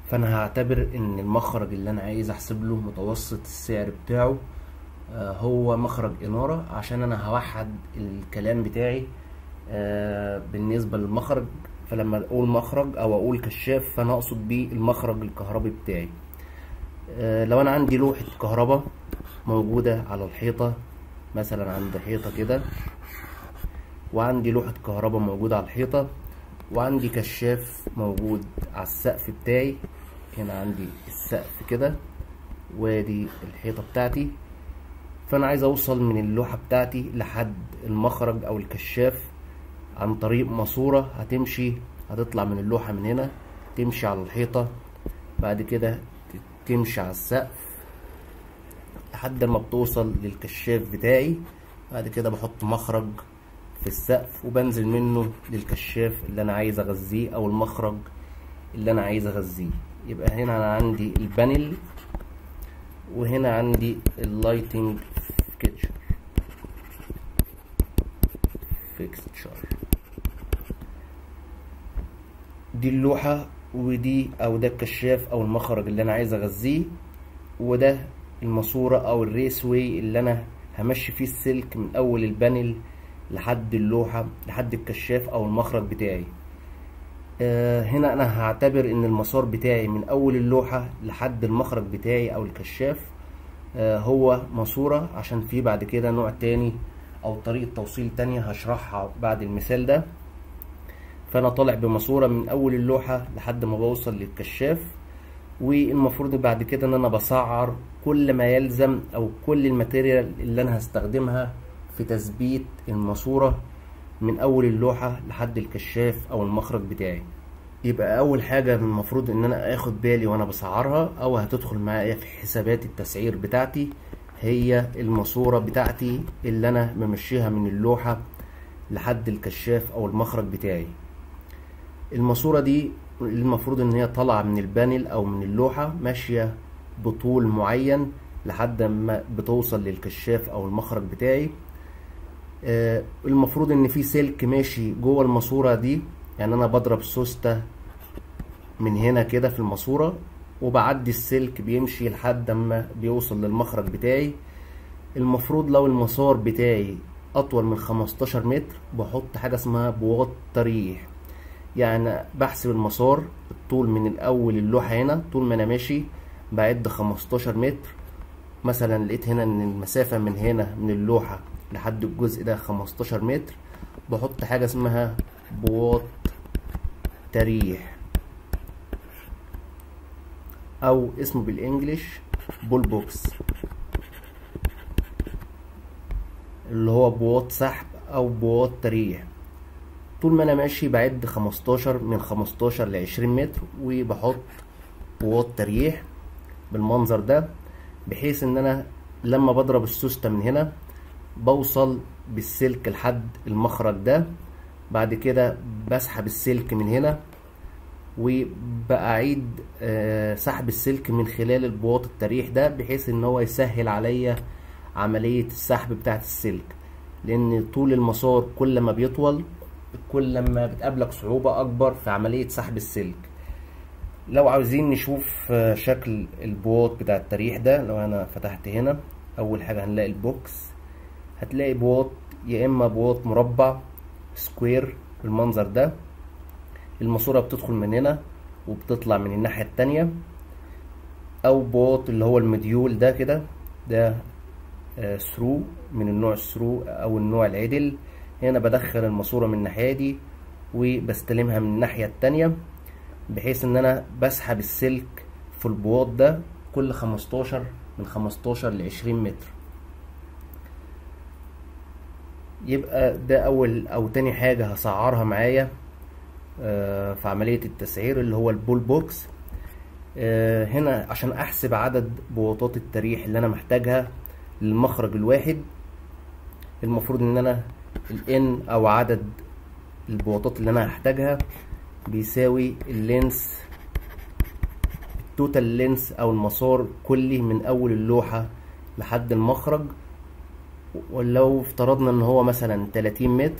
فانا هعتبر ان المخرج اللي انا عايز احسب له متوسط السعر بتاعه آه، هو مخرج انارة عشان انا هوحد الكلام بتاعي آه، بالنسبة للمخرج فلما اقول مخرج او اقول كشاف فانا اقصد بيه المخرج الكهربي بتاعي آه، لو انا عندي لوحة كهرباء موجودة على الحيطة مثلا عند حيطة كده وعندي لوحة كهرباء موجودة على الحيطة وعندي كشاف موجود على السقف بتاعي هنا عندي السقف كده وادي الحيطة بتاعتي فانا عايز اوصل من اللوحة بتاعتي لحد المخرج او الكشاف عن طريق ماسورة هتمشي هتطلع من اللوحة من هنا تمشي على الحيطة بعد كده تمشي على السقف لحد ما بتوصل للكشاف بتاعي بعد كده بحط مخرج في السقف وبنزل منه للكشاف اللي انا عايز اغذيه او المخرج اللي انا عايز اغذيه يبقى هنا انا عندي البانل وهنا عندي اللايتنج فيكتشر فيكتشر دي اللوحة ودي او ده الكشاف او المخرج اللي انا عايز اغذيه وده الماسورة او الريس واي اللي انا همشي فيه السلك من اول البانل لحد اللوحة لحد الكشاف او المخرج بتاعي آه هنا انا هعتبر ان المسار بتاعي من اول اللوحة لحد المخرج بتاعي او الكشاف آه هو ماسورة عشان في بعد كده نوع تاني او طريقة توصيل تانية هشرحها بعد المثال ده فانا طالع بماسورة من اول اللوحة لحد ما بوصل للكشاف والمفروض بعد كده ان انا بسعر كل ما يلزم او كل الماتيريال اللي انا هستخدمها في تثبيت الماسورة من اول اللوحة لحد الكشاف او المخرج بتاعي يبقى اول حاجة المفروض ان انا اخد بالي وانا بسعرها او هتدخل معايا في حسابات التسعير بتاعتي هي الماسورة بتاعتي اللي انا ممشيها من اللوحة لحد الكشاف او المخرج بتاعي الماسورة دي المفروض ان هي طالعة من البانل او من اللوحة ماشية بطول معين لحد ما بتوصل للكشاف او المخرج بتاعي آه المفروض ان في سلك ماشي جوه الماسورة دي يعني انا بضرب سوستة من هنا كده في الماسورة وبعدي السلك بيمشي لحد ما بيوصل للمخرج بتاعي المفروض لو المسار بتاعي اطول من 15 متر بحط حاجة اسمها بواط تريح يعني بحسب المسار الطول من الاول اللوحة هنا طول ما انا ماشي بعد 15 متر مثلا لقيت هنا ان المسافة من هنا من اللوحة لحد الجزء ده 15 متر بحط حاجة اسمها بواط تريح او اسمه بالانجلش بول بوكس اللي هو بواط سحب او بواط تريح طول ما انا ماشي بعد 15 من 15 ل 20 متر وبحط بواط تريح بالمنظر ده بحيث ان انا لما بضرب السوستة من هنا بوصل بالسلك لحد المخرج ده بعد كده بسحب السلك من هنا وبأعيد سحب السلك من خلال البواط التريح ده بحيث ان هو يسهل عليا عملية السحب بتاعة السلك لان طول المسار كل ما بيطول كل ما بتقابلك صعوبة اكبر في عملية سحب السلك لو عاوزين نشوف شكل البواط بتاع التريح ده لو انا فتحت هنا اول حاجة هنلاقي البوكس هتلاقي بواط يا اما بواط مربع سكوير بالمنظر ده الماسورة بتدخل من هنا وبتطلع من الناحية التانية او بواط اللي هو المديول ده كده ده آه ثرو من النوع الثرو او النوع العدل هنا بدخل الماسورة من الناحية دي وبستلمها من الناحية التانية بحيث ان انا بسحب السلك في البواط ده كل 15 من 15 ل 20 متر يبقى ده اول او تاني حاجة هسعرها معايا آه في عملية التسعير اللي هو البول بوكس آه هنا عشان احسب عدد بواطات التريح اللي انا محتاجها للمخرج الواحد المفروض ان انا الان او عدد البواطات اللي انا هحتاجها بيساوي اللينس التوتال لينس او المسار كلي من اول اللوحة لحد المخرج ولو افترضنا ان هو مثلا 30 متر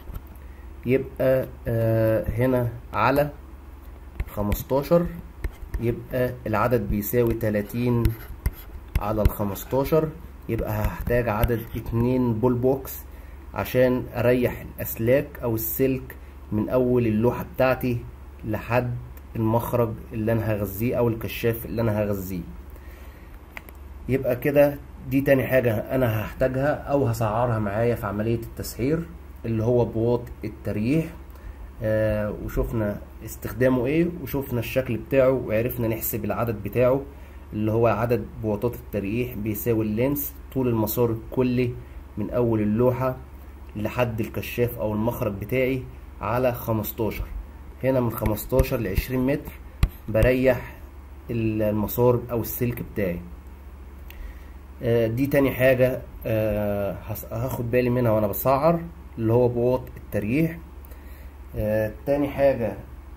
يبقى آه هنا على 15 يبقى العدد بيساوي تلاتين على الخمستاشر يبقى هحتاج عدد اتنين بول بوكس عشان اريح الاسلاك او السلك من اول اللوحة بتاعتي لحد المخرج اللي انا هغذيه او الكشاف اللي انا هغذيه يبقى كده دي تاني حاجة انا هحتاجها او هسعرها معايا في عملية التسعير اللي هو بواط التريح آه وشوفنا استخدامه ايه وشوفنا الشكل بتاعه وعرفنا نحسب العدد بتاعه اللي هو عدد بواطات التريح بيساوي اللينس طول المسار الكلي من اول اللوحة لحد الكشاف او المخرج بتاعي على خمستاشر هنا من خمستاشر لعشرين متر بريح المسار او السلك بتاعي آه دي تاني حاجة آه هاخد بالي منها وانا بسعر اللي هو بواط التريح آه تاني حاجة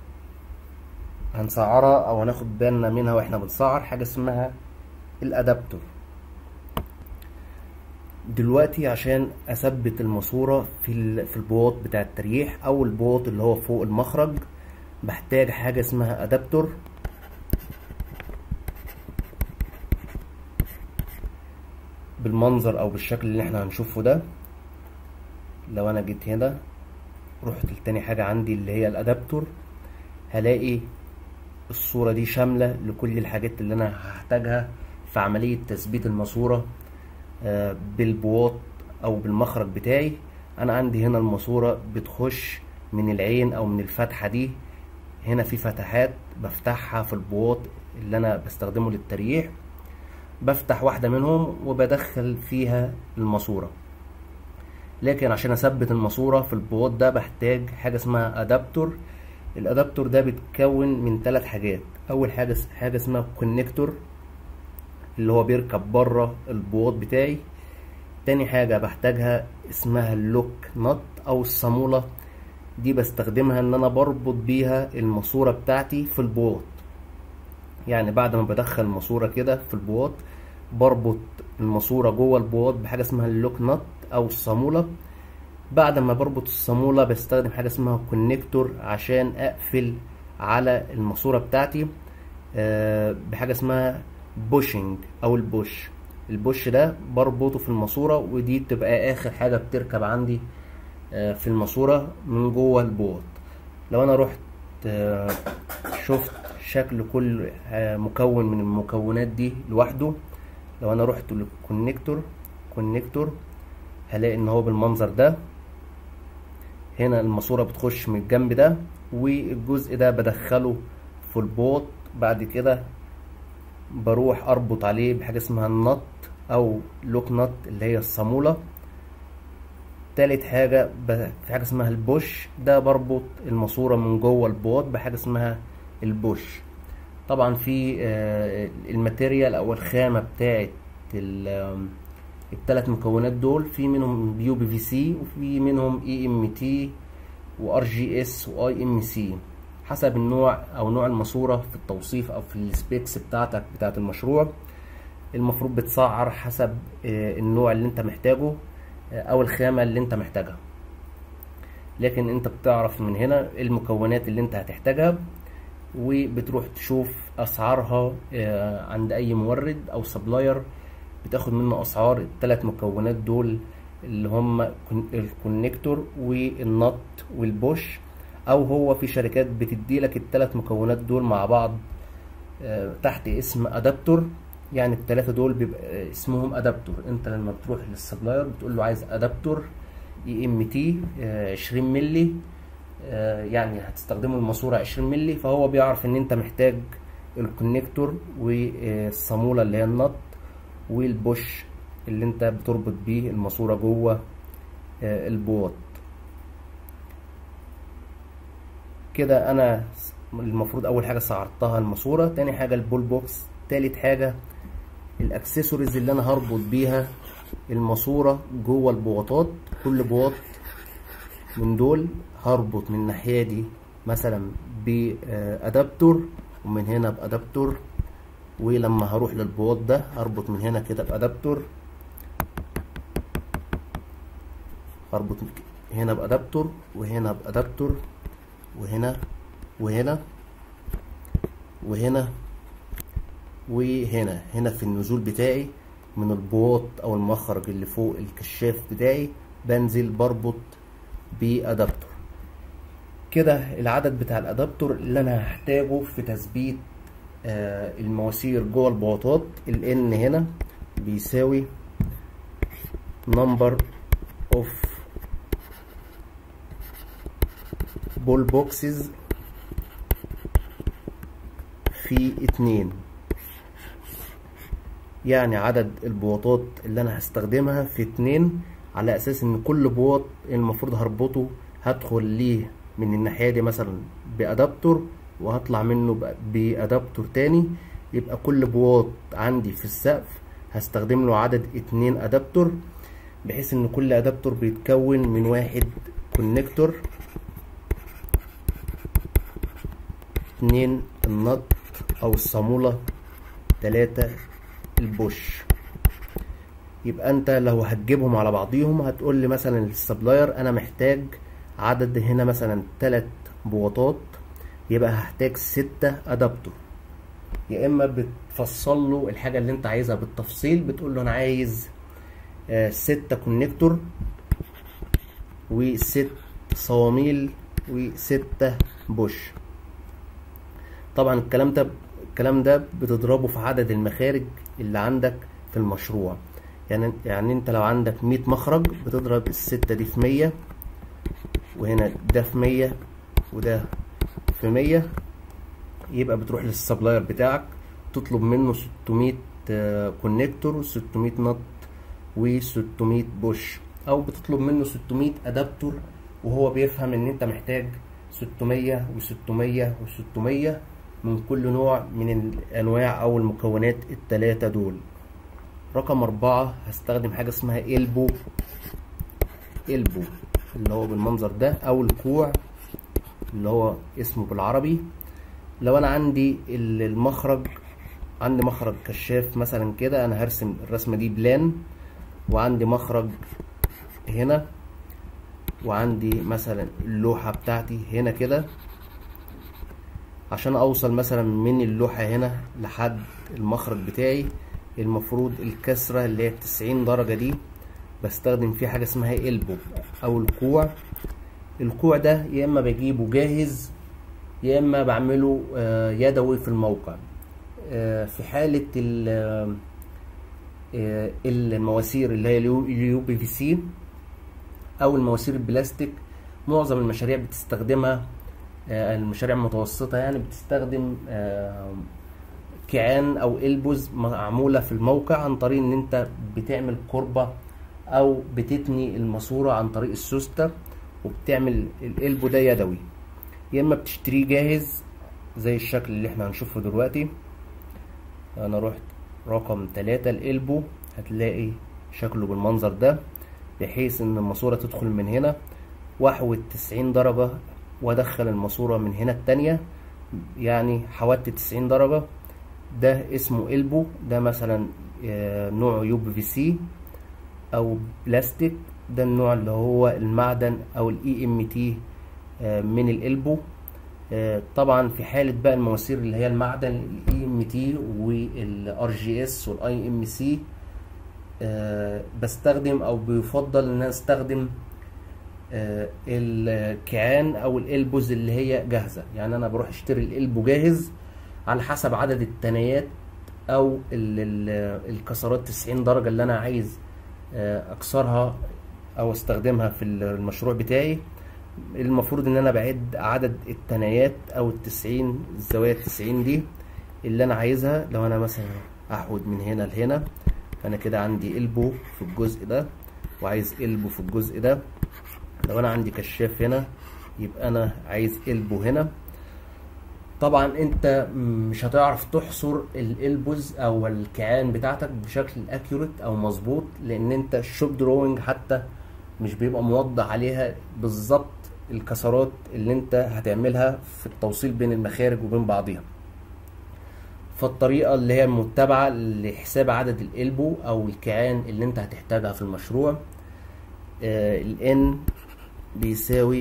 هنسعرها او هناخد بالنا منها واحنا بنسعر حاجة اسمها الادابتور دلوقتي عشان اثبت الماسورة في في البواط بتاع التريح او البواط اللي هو فوق المخرج بحتاج حاجة اسمها ادابتور بالمنظر او بالشكل اللي احنا هنشوفه ده لو انا جيت هنا رحت لتاني حاجة عندي اللي هي الادابتور هلاقي الصورة دي شاملة لكل الحاجات اللي انا هحتاجها في عملية تثبيت الماسورة بالبواط او بالمخرج بتاعي انا عندي هنا الماسورة بتخش من العين او من الفتحة دي هنا في فتحات بفتحها في البواط اللي انا بستخدمه للتريح بفتح واحدة منهم وبدخل فيها الماسورة لكن عشان اثبت الماسورة في البواط ده بحتاج حاجة اسمها ادابتور الادابتور ده بيتكون من ثلاث حاجات اول حاجة حاجة اسمها كونكتور اللي هو بيركب بره البواط بتاعي تاني حاجة بحتاجها اسمها اللوك نط او الصامولة دي بستخدمها ان انا بربط بيها الماسورة بتاعتي في البواط يعني بعد ما بدخل الماسورة كده في البواط بربط الماسورة جوه البواط بحاجة اسمها اللوك نط او الصامولة بعد ما بربط الصامولة بستخدم حاجة اسمها كونكتور عشان اقفل على الماسورة بتاعتي بحاجة اسمها بوشنج او البوش البوش ده بربطه في الماسورة ودي بتبقى اخر حاجة بتركب عندي في الماسورة من جوه البواط لو انا رحت شفت شكل كل مكون من المكونات دي لوحده لو انا رحت للكونكتور كونكتور هلاقي ان هو بالمنظر ده هنا الماسورة بتخش من الجنب ده والجزء ده بدخله في البوط بعد كده بروح اربط عليه بحاجة اسمها النط او لوك نط اللي هي الصامولة تالت حاجة في حاجة اسمها البوش ده بربط الماسورة من جوه البوط بحاجة اسمها البوش طبعا في الماتيريال او الخامة بتاعت الثلاث مكونات دول في منهم بيو بي في سي وفي منهم اي ام تي وار جي اس واي ام سي حسب النوع او نوع الماسورة في التوصيف او في السبيكس بتاعتك بتاعت المشروع المفروض بتسعر حسب النوع اللي انت محتاجه او الخامة اللي انت محتاجها لكن انت بتعرف من هنا المكونات اللي انت هتحتاجها وبتروح تشوف اسعارها عند اي مورد او سبلاير بتاخد منه اسعار الثلاث مكونات دول اللي هم الكونكتور والنط والبوش او هو في شركات بتدي لك الثلاث مكونات دول مع بعض تحت اسم ادابتور يعني الثلاثه دول بيبقى اسمهم ادابتور انت لما بتروح للسبلاير بتقول له عايز ادابتور اي ام تي 20 مللي يعني هتستخدمه الماسورة 20 مللي فهو بيعرف ان انت محتاج الكونكتور والصامولة اللي هي النط والبوش اللي انت بتربط بيه الماسورة جوه البواط كده انا المفروض اول حاجة سعرتها الماسورة تاني حاجة البول بوكس تالت حاجة الاكسسوارز اللي انا هربط بيها الماسورة جوه البواطات كل بواط من دول هربط من الناحية دي مثلا بأدابتور ومن هنا بأدابتور ولما هروح للبواط ده هربط من هنا كده بأدابتور هربط هنا بأدابتور وهنا بأدابتور وهنا وهنا وهنا وهنا هنا في النزول بتاعي من البواط او المخرج اللي فوق الكشاف بتاعي بنزل بربط بادابتور كده العدد بتاع الادابتور اللي انا هحتاجه في تثبيت آه المواسير جوه البواطات ال n هنا بيساوي number of بول بوكسز في اتنين يعني عدد البواطات اللي انا هستخدمها في اتنين على اساس ان كل بواط المفروض هربطه هدخل ليه من الناحية دي مثلا بأدابتور وهطلع منه بأدابتور تاني يبقى كل بواط عندي في السقف هستخدم له عدد اتنين أدابتور بحيث ان كل أدابتور بيتكون من واحد كونكتور اتنين النط او الصامولة تلاتة البوش يبقى انت لو هتجيبهم على بعضيهم هتقول لي مثلا السبلاير انا محتاج عدد هنا مثلا تلات بواطات يبقى هحتاج ستة ادابتور يا اما بتفصل له الحاجة اللي انت عايزها بالتفصيل بتقول له انا عايز آه ستة كونكتور وست صواميل وستة بوش طبعا الكلام ده الكلام ده بتضربه في عدد المخارج اللي عندك في المشروع يعني يعني انت لو عندك 100 مخرج بتضرب الستة دي في 100 وهنا ده في 100 وده في 100 يبقى بتروح للسبلاير بتاعك تطلب منه 600 كونكتور و600 نط و600 بوش او بتطلب منه 600 ادابتور وهو بيفهم ان انت محتاج 600 و600 و600 من كل نوع من الانواع او المكونات التلاتة دول رقم اربعة هستخدم حاجة اسمها إلبو إلبو اللي هو بالمنظر ده او الكوع اللي هو اسمه بالعربي لو انا عندي المخرج عندي مخرج كشاف مثلا كده انا هرسم الرسمة دي بلان وعندي مخرج هنا وعندي مثلا اللوحة بتاعتي هنا كده عشان اوصل مثلا من اللوحة هنا لحد المخرج بتاعي المفروض الكسرة اللي هي التسعين درجة دي بستخدم فيه حاجة اسمها إلبو أو الكوع الكوع ده يا إما بجيبه جاهز يا إما بعمله يدوي في الموقع في حالة المواسير اللي هي اليو بي في سي أو المواسير البلاستيك معظم المشاريع بتستخدمها المشاريع المتوسطة يعني بتستخدم كيعان او البوز معمولة في الموقع عن طريق ان انت بتعمل كربة او بتتني الماسورة عن طريق السوستة وبتعمل القلبو ده يدوي يا اما بتشتريه جاهز زي الشكل اللي احنا هنشوفه دلوقتي انا رحت رقم تلاتة القلبو هتلاقي شكله بالمنظر ده بحيث ان الماسورة تدخل من هنا واحود تسعين درجة وادخل الماسورة من هنا التانية يعني حودت تسعين درجة ده اسمه إلبو ده مثلا نوع يو بي في سي او بلاستيك ده النوع اللي هو المعدن او الاي ام تي من الإلبو طبعا في حالة بقى المواسير اللي هي المعدن الاي ام تي والار جي اس والاي ام سي بستخدم او بيفضل ان انا استخدم الكيعان او الالبوز اللي هي جاهزة يعني انا بروح اشتري الالبو جاهز على حسب عدد التنايات او الكسرات 90 درجة اللي انا عايز اكسرها او استخدمها في المشروع بتاعي المفروض ان انا بعد عدد التنايات او التسعين الزوايا التسعين دي اللي انا عايزها لو انا مثلا احود من هنا لهنا فانا كده عندي قلبه في الجزء ده وعايز قلبه في الجزء ده لو انا عندي كشاف هنا يبقى انا عايز قلبه هنا طبعا انت مش هتعرف تحصر الالبوز او الكيعان بتاعتك بشكل اكيوريت او مظبوط لان انت الشوب دروينج حتى مش بيبقى موضح عليها بالظبط الكسرات اللي انت هتعملها في التوصيل بين المخارج وبين بعضها فالطريقة اللي هي متبعة لحساب عدد القلبو او الكيعان اللي انت هتحتاجها في المشروع آه ال N بيساوي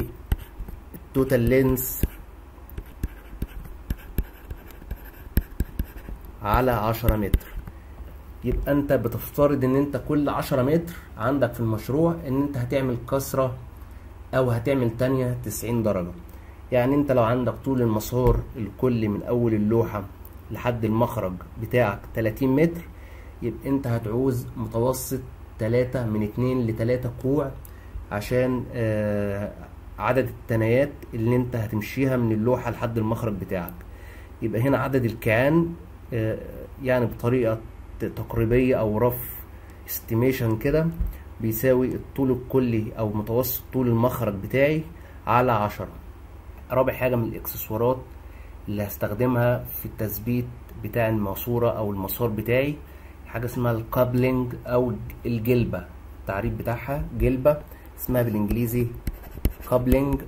التوتال لينس على عشرة متر يبقى انت بتفترض ان انت كل عشرة متر عندك في المشروع ان انت هتعمل كسرة او هتعمل تانية تسعين درجة يعني انت لو عندك طول المسار الكلي من اول اللوحة لحد المخرج بتاعك تلاتين متر يبقى انت هتعوز متوسط تلاتة من اتنين لتلاتة كوع عشان آه عدد التنايات اللي انت هتمشيها من اللوحة لحد المخرج بتاعك يبقى هنا عدد الكيعان آه يعني بطريقة تقريبية او رف استيميشن كده بيساوي الطول الكلي او متوسط طول المخرج بتاعي على عشرة رابع حاجة من الاكسسوارات اللي هستخدمها في التثبيت بتاع الماسورة او المسار بتاعي حاجة اسمها الكابلنج او الجلبة التعريف بتاعها جلبة اسمها بالانجليزي كابلنج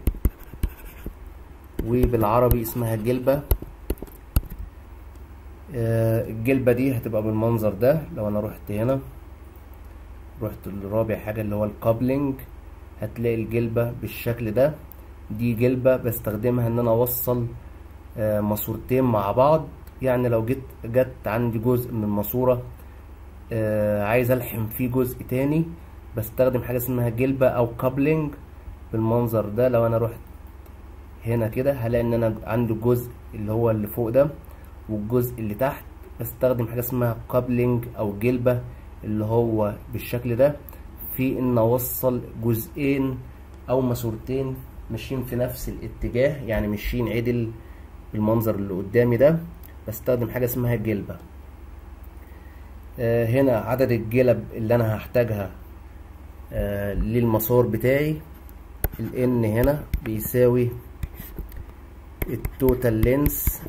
وبالعربي اسمها جلبة الجلبة دي هتبقى بالمنظر ده لو انا رحت هنا رحت لرابع حاجة اللي هو الكابلنج هتلاقي الجلبة بالشكل ده دي جلبة بستخدمها ان انا اوصل ماسورتين مع بعض يعني لو جيت جت عندي جزء من الماسورة عايز الحم فيه جزء تاني بستخدم حاجة اسمها جلبة او كابلنج بالمنظر ده لو انا رحت هنا كده هلاقي ان انا عندي الجزء اللي هو اللي فوق ده والجزء اللي تحت بستخدم حاجة اسمها كابلنج او جلبة اللي هو بالشكل ده في ان اوصل جزئين او ماسورتين ماشيين في نفس الاتجاه يعني ماشيين عدل بالمنظر اللي قدامي ده بستخدم حاجة اسمها جلبة آه هنا عدد الجلب اللي انا هحتاجها آه للمسار بتاعي الان هنا بيساوي التوتال لينس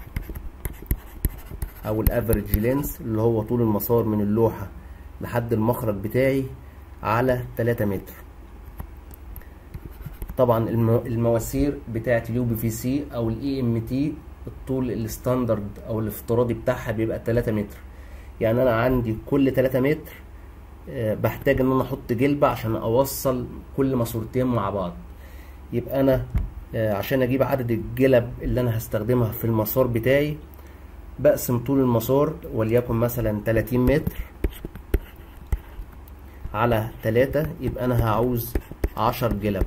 او الافريج لينس اللي هو طول المسار من اللوحة لحد المخرج بتاعي على 3 متر طبعا المواسير بتاعه اليو بي في سي او الاي ام تي الطول الستاندرد او الافتراضي بتاعها بيبقى 3 متر يعني انا عندي كل 3 متر بحتاج ان انا احط جلبة عشان اوصل كل ماسورتين مع بعض يبقى انا عشان اجيب عدد الجلب اللي انا هستخدمها في المسار بتاعي بقسم طول المسار وليكن مثلا 30 متر على 3 يبقى انا هعوز 10 جلب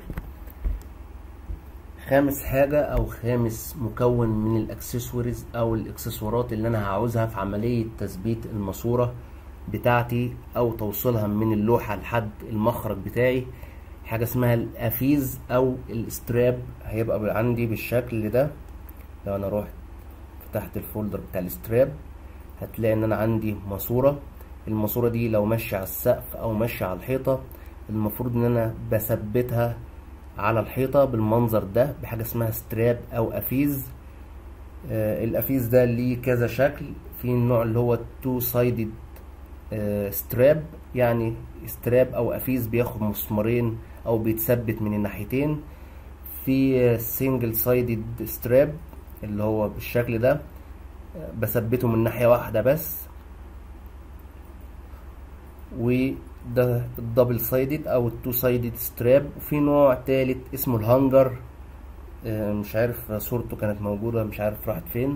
خامس حاجة او خامس مكون من الاكسسوارز او الاكسسوارات اللي انا هعوزها في عملية تثبيت الماسورة بتاعتي او توصيلها من اللوحة لحد المخرج بتاعي حاجة اسمها الافيز او الستراب هيبقى عندي بالشكل ده لو انا رحت فتحت الفولدر بتاع الستراب هتلاقي ان انا عندي ماسورة الماسورة دي لو ماشية على السقف او ماشية على الحيطة المفروض ان انا بثبتها على الحيطة بالمنظر ده بحاجة اسمها ستراب او افيز آه الافيز ده ليه كذا شكل في النوع اللي هو تو سايدد آه ستراب يعني ستراب او افيز بياخد مسمارين او بيتثبت من الناحيتين في سنجل سايدد ستراب اللي هو بالشكل ده آه بثبته من ناحية واحدة بس وده الدبل سايدد او التو سايدد ستراب وفي نوع تالت اسمه الهانجر مش عارف صورته كانت موجودة مش عارف راحت فين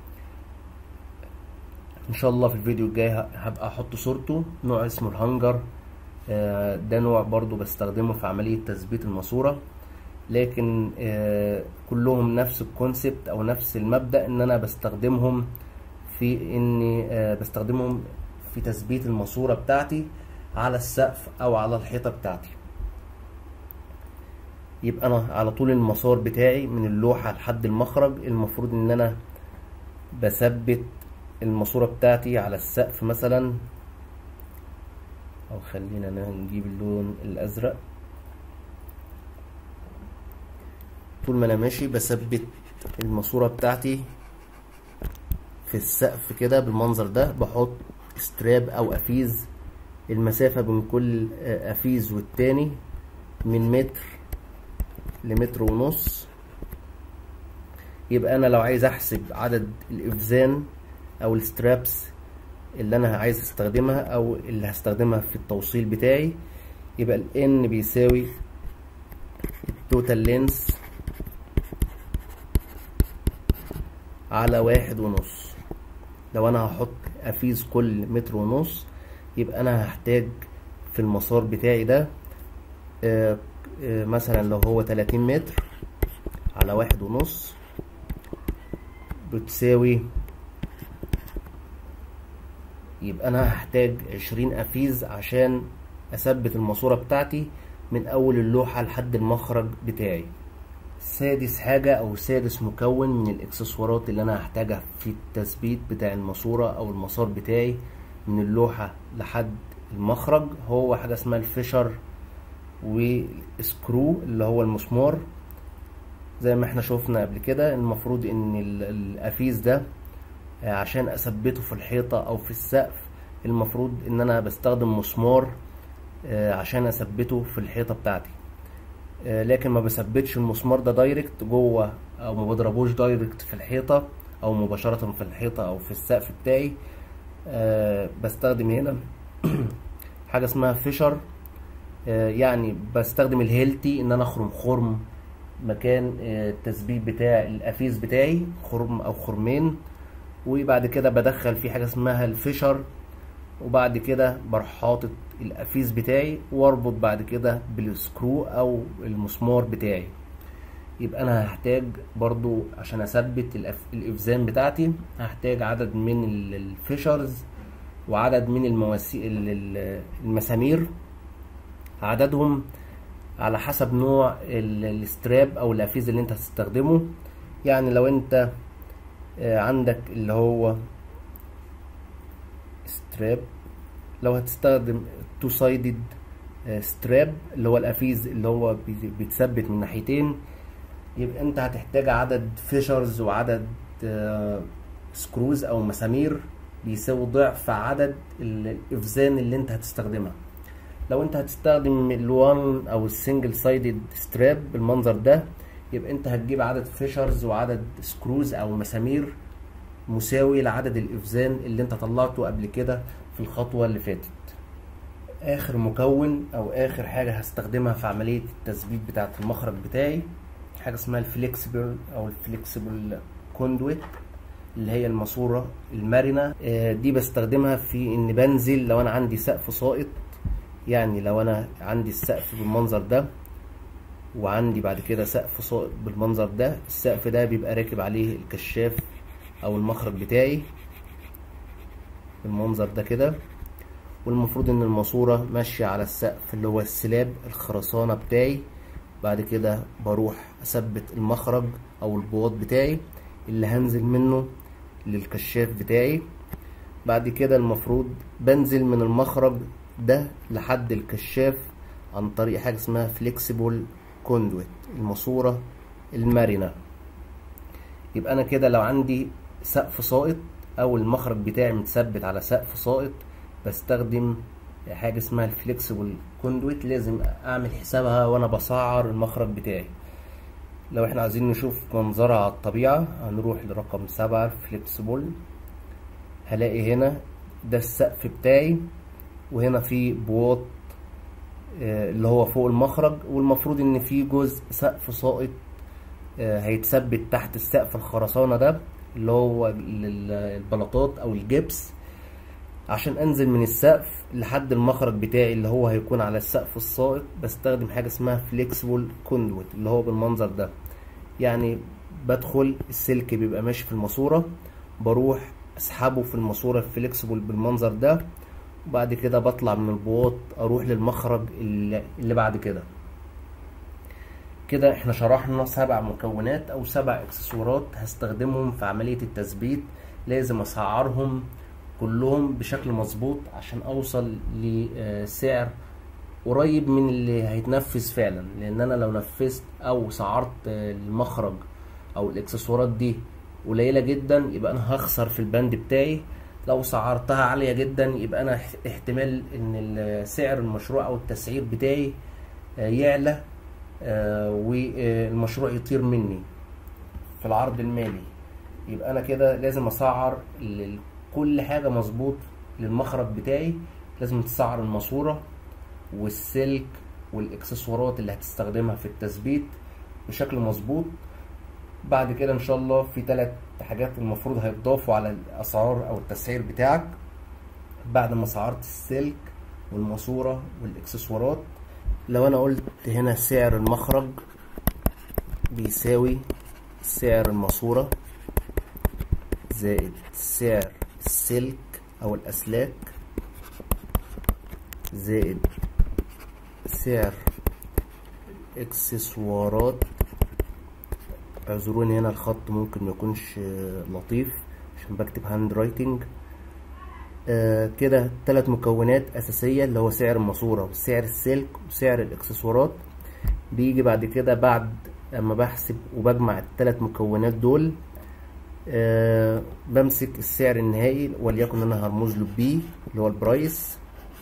ان شاء الله في الفيديو الجاي هبقى احط صورته نوع اسمه الهانجر ده نوع برضو بستخدمه في عملية تثبيت الماسورة لكن كلهم نفس الكونسبت او نفس المبدأ ان انا بستخدمهم في اني بستخدمهم في تثبيت الماسورة بتاعتي على السقف او على الحيطة بتاعتي يبقى انا على طول المسار بتاعي من اللوحة لحد المخرج المفروض ان انا بثبت الماسورة بتاعتي على السقف مثلا او خلينا نجيب اللون الازرق طول ما انا ماشي بثبت الماسورة بتاعتي في السقف كده بالمنظر ده بحط ستراب او افيز المسافة بين كل افيز والتاني من متر لمتر ونص يبقى انا لو عايز احسب عدد الافزان او السترابس اللي انا عايز استخدمها او اللي هستخدمها في التوصيل بتاعي يبقى ال N بيساوي التوتال لينس على واحد ونص لو انا هحط افيز كل متر ونص يبقى انا هحتاج في المسار بتاعي ده آه، آه، مثلا لو هو 30 متر على واحد ونص بتساوي يبقى انا هحتاج عشرين افيز عشان اثبت الماسورة بتاعتي من اول اللوحة لحد المخرج بتاعي سادس حاجة او سادس مكون من الاكسسوارات اللي انا هحتاجها في التثبيت بتاع الماسورة او المسار بتاعي من اللوحة لحد المخرج هو حاجة اسمها الفيشر وسكرو اللي هو المسمار زي ما احنا شفنا قبل كده المفروض ان ال- الافيز ده آه، عشان اثبته في الحيطة او في السقف المفروض ان انا بستخدم مسمار آه، عشان اثبته في الحيطة بتاعتي آه، لكن ما بثبتش المسمار ده دايركت جوه او ما بضربوش دايركت في الحيطة او مباشرة في الحيطة او في السقف بتاعي آه، بستخدم هنا حاجة اسمها فيشر آه، يعني بستخدم الهيلتي ان انا اخرم خرم مكان آه، التثبيت بتاع الافيز بتاعي خرم او خرمين وبعد كده بدخل فيه حاجه اسمها الفيشر وبعد كده بروح حاطط الافيز بتاعي واربط بعد كده بالسكرو او المسمار بتاعي يبقى انا هحتاج برضو عشان اثبت الأف- الافزان بتاعتي هحتاج عدد من ال- الفيشرز وعدد من المواسي ال- ال- المسامير عددهم على حسب نوع ال- الستراب او الافيز اللي انت هتستخدمه يعني لو انت آه، عندك اللي هو ستراب لو هتستخدم تو سايدد ستراب اللي هو الافيز اللي هو بي- بيتثبت من ناحيتين يبقى انت هتحتاج عدد فيشرز وعدد سكروز او مسامير بيساوي ضعف عدد ال- الافزان اللي انت هتستخدمها لو انت هتستخدم الوان او السنجل سايدد ستراب بالمنظر ده يبقى انت هتجيب عدد فيشرز وعدد سكروز او مسامير مساوي لعدد الافزان اللي انت طلعته قبل كده في الخطوة اللي فاتت اخر مكون او اخر حاجة هستخدمها في عملية التثبيت بتاعة المخرج بتاعي حاجة اسمها الفليكسبل او الفليكسبل كوندويت اللي هي الماسورة المرنة آه، دي بستخدمها في ان بنزل لو انا عندي سقف ساقط يعني لو انا عندي السقف بالمنظر ده وعندي بعد كده سقف ساقط بالمنظر ده السقف ده بيبقى راكب عليه الكشاف او المخرج بتاعي بالمنظر ده كده والمفروض ان الماسورة ماشية على السقف اللي هو السلاب الخرسانة بتاعي بعد كده بروح اثبت المخرج او البواط بتاعي اللي هنزل منه للكشاف بتاعي بعد كده المفروض بنزل من المخرج ده لحد الكشاف عن طريق حاجة اسمها فليكسيبل كوندويت الماسورة المرنة يبقى انا كده لو عندي سقف ساقط او المخرج بتاعي متثبت على سقف ساقط بستخدم حاجة اسمها الفليكسيبل كوندويت لازم اعمل حسابها وانا بسعر المخرج بتاعي لو احنا عايزين نشوف منظرها على الطبيعة هنروح لرقم سبعة فليكسيبل هلاقي هنا ده السقف بتاعي وهنا في بواط آه، اللي هو فوق المخرج والمفروض ان في جزء سقف ساقط آه، هيتثبت تحت السقف الخرسانة ده اللي هو ال- البلاطات او الجبس عشان انزل من السقف لحد المخرج بتاعي اللي هو هيكون على السقف الساقط بستخدم حاجة اسمها فليكسبل كوندويت اللي هو بالمنظر ده يعني بدخل السلك بيبقى ماشي في الماسورة بروح اسحبه في الماسورة الفليكسبل بالمنظر ده وبعد كده بطلع من البواط اروح للمخرج اللي اللي بعد كده كده احنا شرحنا سبع مكونات او سبع اكسسوارات هستخدمهم في عملية التثبيت لازم اسعرهم كلهم بشكل مظبوط عشان اوصل لسعر قريب من اللي هيتنفذ فعلا لان انا لو نفذت او سعرت المخرج او الاكسسوارات دي قليلة جدا يبقى انا هخسر في البند بتاعي لو سعرتها عالية جدا يبقى انا احتمال ان سعر المشروع او التسعير بتاعي آه، يعلى آه، والمشروع يطير مني في العرض المالي يبقى انا كده لازم اسعر ال- كل حاجة مظبوط للمخرج بتاعي لازم تسعر الماسورة والسلك والاكسسوارات اللي هتستخدمها في التثبيت بشكل مظبوط بعد كده ان شاء الله في ثلاث حاجات المفروض هيتضافوا على الاسعار او التسعير بتاعك بعد ما سعرت السلك والماسورة والاكسسوارات لو انا قلت هنا سعر المخرج بيساوي سعر الماسورة زائد سعر السلك او الاسلاك زائد سعر اكسسوارات اعذروني هنا الخط ممكن ميكونش لطيف عشان بكتب هاند رايتنج آه كده تلات مكونات اساسية اللي هو سعر الماسورة وسعر السلك وسعر الاكسسوارات بيجي بعد كده بعد اما بحسب وبجمع التلات مكونات دول آه بمسك السعر النهائي وليكن انا هرمز له بي اللي هو البرايس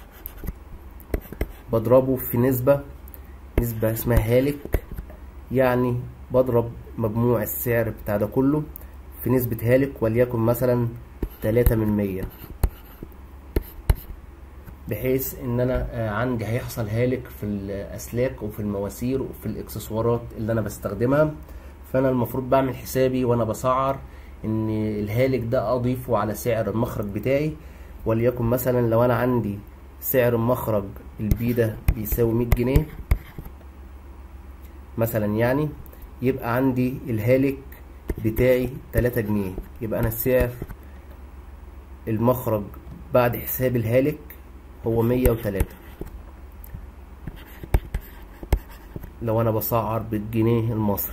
بضربه في نسبة نسبة اسمها هالك يعني بضرب مجموع السعر بتاع ده كله في نسبة هالك وليكن مثلا تلاتة من مية بحيث ان انا عندي هيحصل هالك في الاسلاك وفي المواسير وفي الاكسسوارات اللي انا بستخدمها فانا المفروض بعمل حسابي وانا بسعر ان الهالك ده اضيفه على سعر المخرج بتاعي وليكن مثلا لو انا عندي سعر المخرج البي ده بيساوي مية جنيه مثلا يعني يبقى عندي الهالك بتاعي تلاتة جنيه يبقى انا سعر المخرج بعد حساب الهالك هو مية وتلاتة لو انا بسعر بالجنيه المصري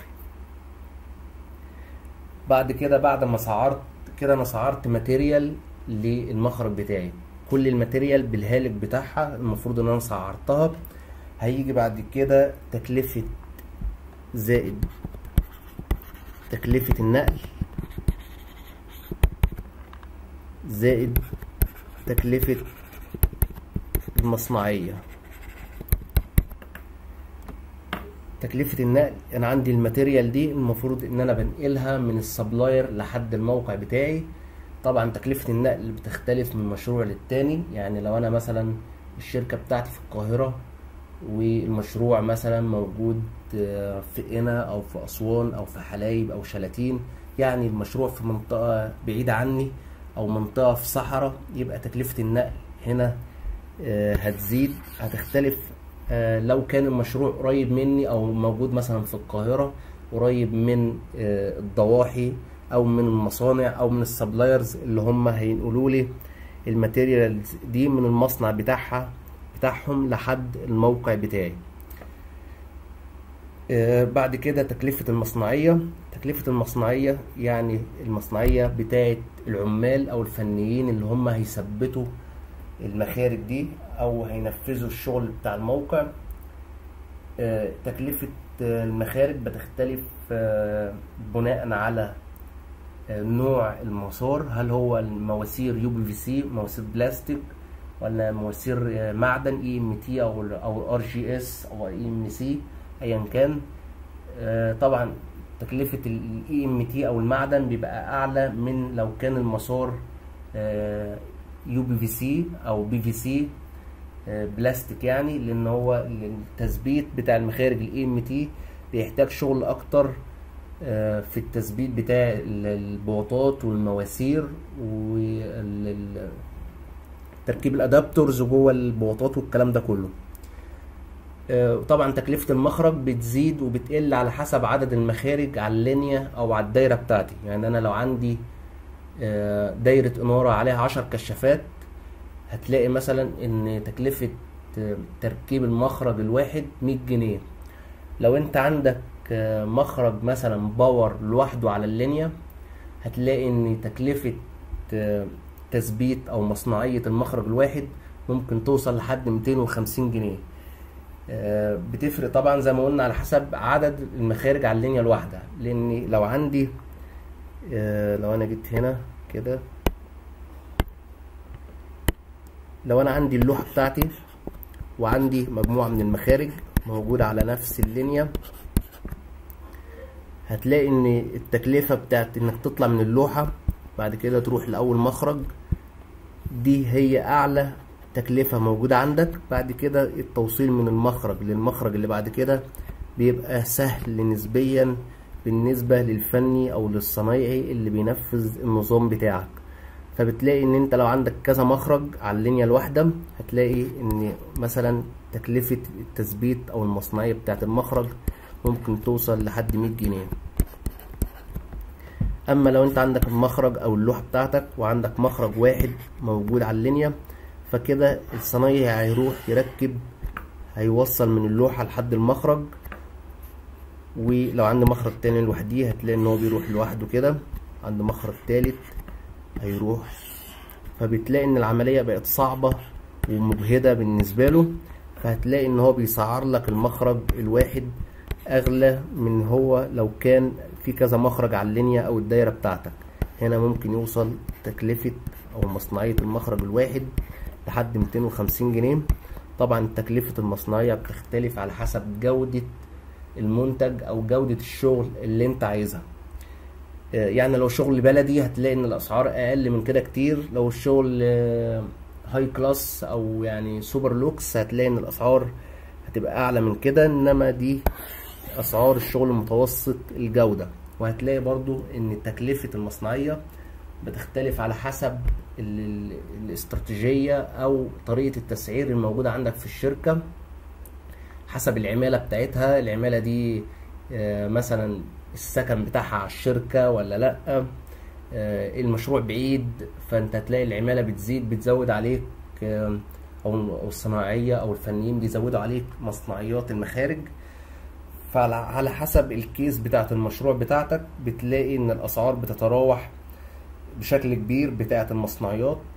بعد كده بعد ما سعرت كده انا سعرت ماتيريال للمخرج بتاعي كل الماتيريال بالهالك بتاعها المفروض ان انا سعرتها هيجي بعد كده تكلفة زائد تكلفة النقل زائد تكلفة المصنعية تكلفة النقل انا عندي الماتيريال دي المفروض ان انا بنقلها من السبلاير لحد الموقع بتاعي طبعا تكلفة النقل بتختلف من مشروع للتاني يعني لو انا مثلا الشركة بتاعتي في القاهرة والمشروع مثلا موجود في قنا او في اسوان او في حلايب او شلاتين يعني المشروع في منطقة بعيدة عني او منطقة في صحراء يبقى تكلفة النقل هنا هتزيد هتختلف لو كان المشروع قريب مني او موجود مثلا في القاهرة قريب من الضواحي او من المصانع او من السبلايرز اللي هم هينقلوا لي الماتيريالز دي من المصنع بتاعها بتاعهم لحد الموقع بتاعي بعد كده تكلفة المصنعية تكلفة المصنعية يعني المصنعية بتاعت العمال او الفنيين اللي هم هيثبتوا المخارج دي او هينفذوا الشغل بتاع الموقع تكلفة المخارج بتختلف بناء على نوع المسار هل هو المواسير يو بي في سي مواسير بلاستيك ولا مواسير معدن اي ام تي او او ار جي اس او اي ام سي ايا كان طبعا تكلفة الاي ام تي او المعدن بيبقى اعلى من لو كان المسار يو بي في سي او بي في سي بلاستيك يعني لان هو التثبيت بتاع المخارج الاي ام تي بيحتاج شغل اكتر في التثبيت بتاع البواطات والمواسير وتركيب الادابتورز جوه البواطات والكلام ده كله طبعا تكلفة المخرج بتزيد وبتقل على حسب عدد المخارج على اللينيا او على الدايرة بتاعتي يعني انا لو عندي دايرة انارة عليها عشر كشافات هتلاقي مثلا ان تكلفة تركيب المخرج الواحد مية جنيه لو انت عندك مخرج مثلا باور لوحده على اللينيا هتلاقي ان تكلفة تثبيت او مصنعية المخرج الواحد ممكن توصل لحد 250 جنيه بتفرق طبعا زي ما قلنا على حسب عدد المخارج على اللينيا الواحدة لان لو عندي لو انا جيت هنا كده لو انا عندي اللوحة بتاعتي وعندي مجموعة من المخارج موجودة على نفس اللينيا هتلاقي ان التكلفة بتاعت انك تطلع من اللوحة بعد كده تروح لأول مخرج دي هي أعلى تكلفة موجودة عندك بعد كده التوصيل من المخرج للمخرج اللي بعد كده بيبقى سهل نسبيا بالنسبة للفني او للصنايعي اللي بينفذ النظام بتاعك فبتلاقي ان انت لو عندك كذا مخرج على اللينيا الواحدة هتلاقي ان مثلا تكلفة التثبيت او المصنعية بتاعت المخرج ممكن توصل لحد 100 جنيه اما لو انت عندك المخرج او اللوحة بتاعتك وعندك مخرج واحد موجود على اللينيا فكده الصنايعي هيروح يركب هيوصل من اللوحة لحد المخرج ولو عندي مخرج تاني لوحديه هتلاقي ان هو بيروح لوحده كده عند مخرج تالت هيروح فبتلاقي ان العملية بقت صعبة ومجهدة بالنسبة له فهتلاقي ان هو بيسعر لك المخرج الواحد اغلى من هو لو كان في كذا مخرج على اللينيا او الدايرة بتاعتك هنا ممكن يوصل تكلفة او مصنعية المخرج الواحد لحد 250 جنيه طبعا تكلفة المصنعية بتختلف على حسب جودة المنتج او جودة الشغل اللي انت عايزها يعني لو شغل بلدي هتلاقي ان الاسعار اقل من كده كتير لو الشغل هاي كلاس او يعني سوبر لوكس هتلاقي ان الاسعار هتبقى اعلى من كده انما دي اسعار الشغل متوسط الجودة وهتلاقي برضو ان تكلفة المصنعية بتختلف على حسب الاستراتيجية او طريقة التسعير الموجودة عندك في الشركة حسب العمالة بتاعتها العمالة دي مثلا السكن بتاعها على الشركة ولا لأ المشروع بعيد فانت هتلاقي العمالة بتزيد بتزود عليك او الصناعية او الفنيين بيزودوا عليك مصنعيات المخارج فعلى حسب الكيس بتاعت المشروع بتاعتك بتلاقي ان الاسعار بتتراوح بشكل كبير بتاعت المصنعيات